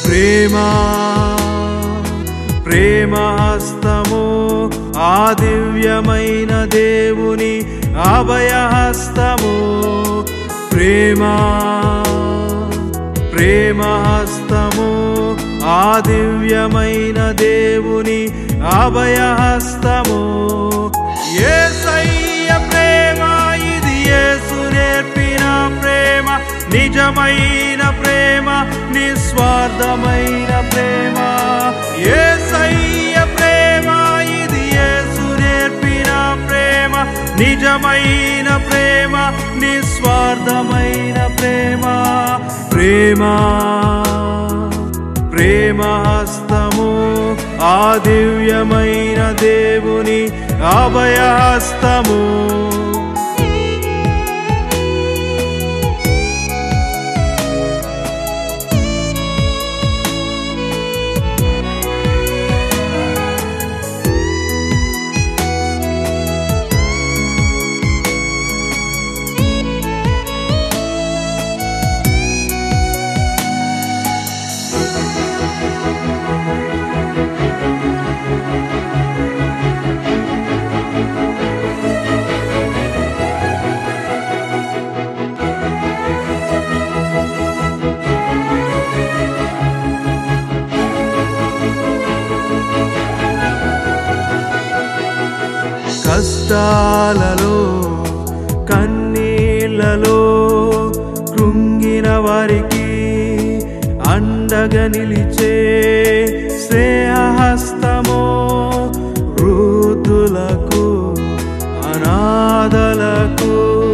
ప్రేమ ప్రేమ హస్తము ఆ దివ్యమైన దేవుని అభయహస్తము ప్రేమ ప్రేమ హస్తము ఆ దివ్యమైన దేవుని అభయహస్తము యేసయ్య ప్రేమ ఇది యేసు నేర్పిన ప్రేమ నిజమైన ప్రేమ నిస్వార్థమైన ప్రేమ యేసయ్య ప్రేమ ఇది యేసు నేర్పిన ప్రేమ నిజమైన ప్రేమ నిస్వార్థమైన ప్రేమ ప్రేమ ప్రేమ హస్తము ఆ దివ్యమైన దేవుని అభయహస్తము కష్టాలలో కన్నీళ్ళలో కృంగిన వారికి అండగా నిలిచే స్నేహస్తమో వృద్ధులకు అనాథలకు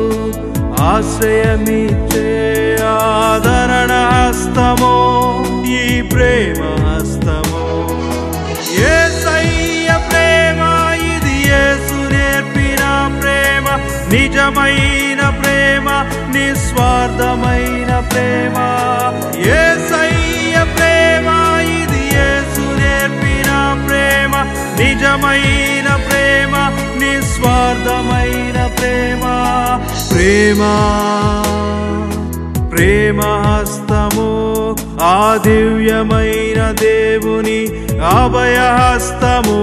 ఆశ్రయమిచ్చే ఆదరణ హస్తమో ఈ ప్రేమ హస్తమో యేసయ్య ప్రేమ ఇది యేసు నేర్పిన ప్రేమ నిజమైన ప్రేమ నిస్వార్థమైన ప్రేమ యేసయ్య ప్రేమ ఇది యేసు నేర్పిన ప్రేమ నిజమైన ప్రేమ నిస్వార్థమైన ప్రేమ ప్రేమ ప్రేమ హస్తము ఆ దివ్యమైన దేవుని అభయహస్తము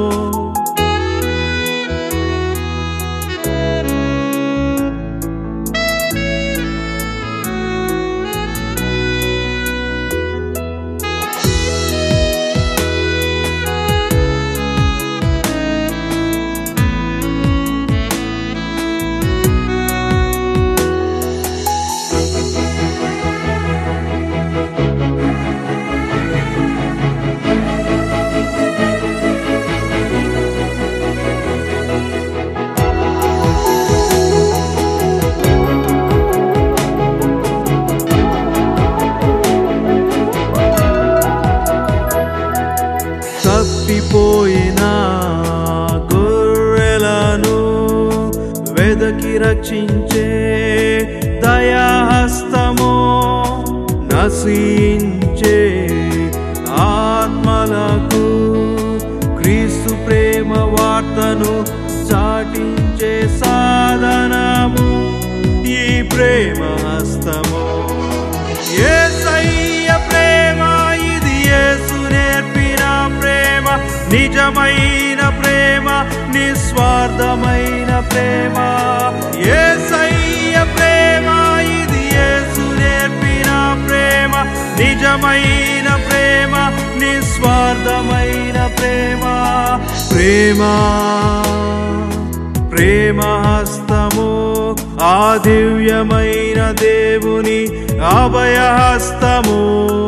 తప్పిపోయిన గొర్రెలను వెదకి రక్షించే దయాహస్తము నశించే ఆత్మలకు క్రీస్తు ప్రేమ వార్తను చాటించే సాధనము ఈ ప్రేమ హస్తము యేసయ్య ప్రేమ ఇది యేసు నేర్పిన ప్రేమ నిజమైన ప్రేమ నిస్వార్థమైన ప్రేమ యేసయ్య ప్రేమ ఇది యేసు నేర్పిన ప్రేమ నిజమైన ప్రేమ నిస్వార్థమైన ప్రేమ ప్రేమ ప్రేమ హస్తము ఆ దివ్యమైన దేవుని అభయహస్తము